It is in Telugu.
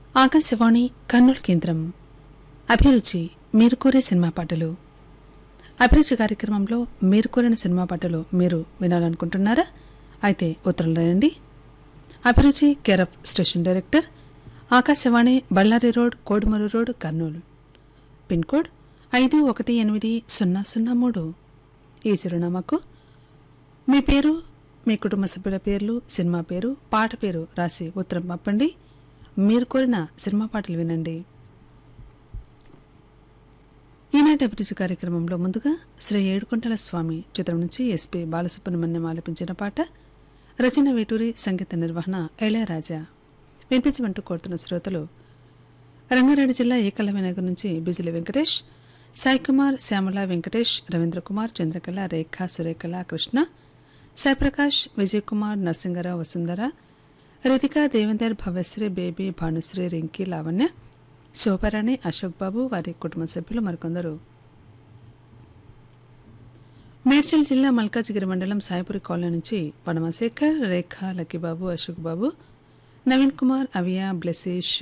ఆకాశవాణి కర్నూలు కేంద్రం అభిరుచి మీరు కోరే సినిమా పాటలు అభిరుచి కార్యక్రమంలో మీరు కోరిన సినిమా పాటలు మీరు వినాలనుకుంటున్నారా అయితే ఉత్తరం రాయండి Abhiruchi care of station director Akashvani Ballari road Kodumur road Kurnool pin code ఐదు ఒకటి ఎనిమిది సున్నా సున్నా మూడు ఈ చిరునామాకు మీ పేరు మీ కుటుంబ సభ్యుల పేర్లు సినిమా పేరు పాట పేరు రాసి ఉత్తరం పంపండి మీరు కోరిన సినిమా పాటలు వినండి ఈనాటి అభిరుచి కార్యక్రమంలో ముందుగా శ్రీ ఏడుకొండల స్వామి చిత్రం నుంచి ఎస్పి బాలసుబ్రహ్మణ్యం ఆలపించిన పాట రచన వేటూరి సంగీత నిర్వహణ ఇళయరాజా వినిపించమంటూ కోరుతున్న శ్రోతలు రంగారెడ్డి జిల్లా ఏకలవినగర్ నుంచి బిజిలి వెంకటేష్ సాయికుమార్ శ్యామల వెంకటేష్ రవీంద్ర కుమార్ చంద్రకళ రేఖ సురేఖల కృష్ణ సాయిప్రకాష్ విజయ్ కుమార్ నరసింగరావు వసుంధర రితిక దేవేందర్ భవ్యశ్రీ బేబీ భానుశ్రీ రింకీ లావణ్య శోభరాణి అశోక్ బాబు వారి కుటుంబ సభ్యులు మరికొందరు మేడ్చల్ జిల్లా మల్కాజిగిరి మండలం సాయిపురి కాలనీ నుంచి పడమశేఖర్ రేఖ లక్కీబాబు అశోక్ బాబు నవీన్ కుమార్ అవియా బ్లెసీష్